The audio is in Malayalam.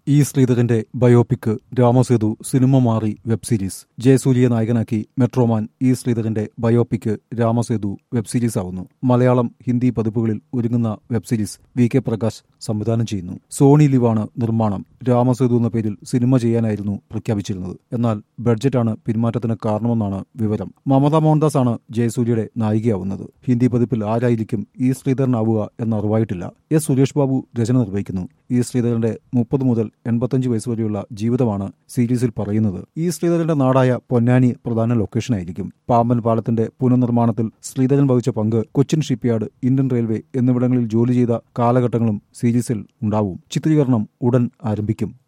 ഇ ശ്രീധരന്റെ ബയോപിക് രാമസേതു സിനിമ മാറി വെബ് സീരീസ് ജയസൂര്യയെ നായകനാക്കി മെട്രോമാൻ ഇ ശ്രീധരന്റെ ബയോപിക് രാമസേതു വെബ് സീരീസ് ആവുന്നു മലയാളം ഹിന്ദി പതിപ്പുകളിൽ ഒരുങ്ങുന്ന web series V K Prakash സംവിധാനം ചെയ്യുന്നു സോണി ലിവാണ് നിർമ്മാണം രാമസേതു എന്ന പേരിൽ സിനിമ ചെയ്യാനായിരുന്നു പ്രഖ്യാപിച്ചിരുന്നത് എന്നാൽ ബഡ്ജറ്റാണ് പിന്മാറ്റത്തിന് കാരണമെന്നാണ് വിവരം മമത മോഹൻദാസ് ആണ് ജയസൂര്യയുടെ നായികയാവുന്നത് ഹിന്ദി പതിപ്പിൽ ആരായിരിക്കും ഇ ശ്രീധരനാവുക എന്ന് അറിവായിട്ടില്ല എസ് സുരേഷ് ബാബു രചന നിർവഹിക്കുന്നു ഇ ശ്രീധരന്റെ മുപ്പത് മുതൽ എൺപത്തഞ്ച് വയസ്സ് വരെയുള്ള ജീവിതമാണ് സീരീസിൽ പറയുന്നത് ഇ ശ്രീധരന്റെ നാടായ പൊന്നാനി പ്രധാന ലൊക്കേഷനായിരിക്കും പാമ്പൻ പാലത്തിന്റെ പുനർനിർമ്മാണത്തിൽ ശ്രീധരൻ വഹിച്ച പങ്ക് കൊച്ചിൻ ഷിപ്പ്യാർഡ് ഇന്ത്യൻ റെയിൽവേ എന്നിവിടങ്ങളിൽ ജോലി ചെയ്ത കാലഘട്ടങ്ങളും സീരീസിൽ ഉണ്ടാവും ചിത്രീകരണം ഉടൻ ആരംഭിക്കും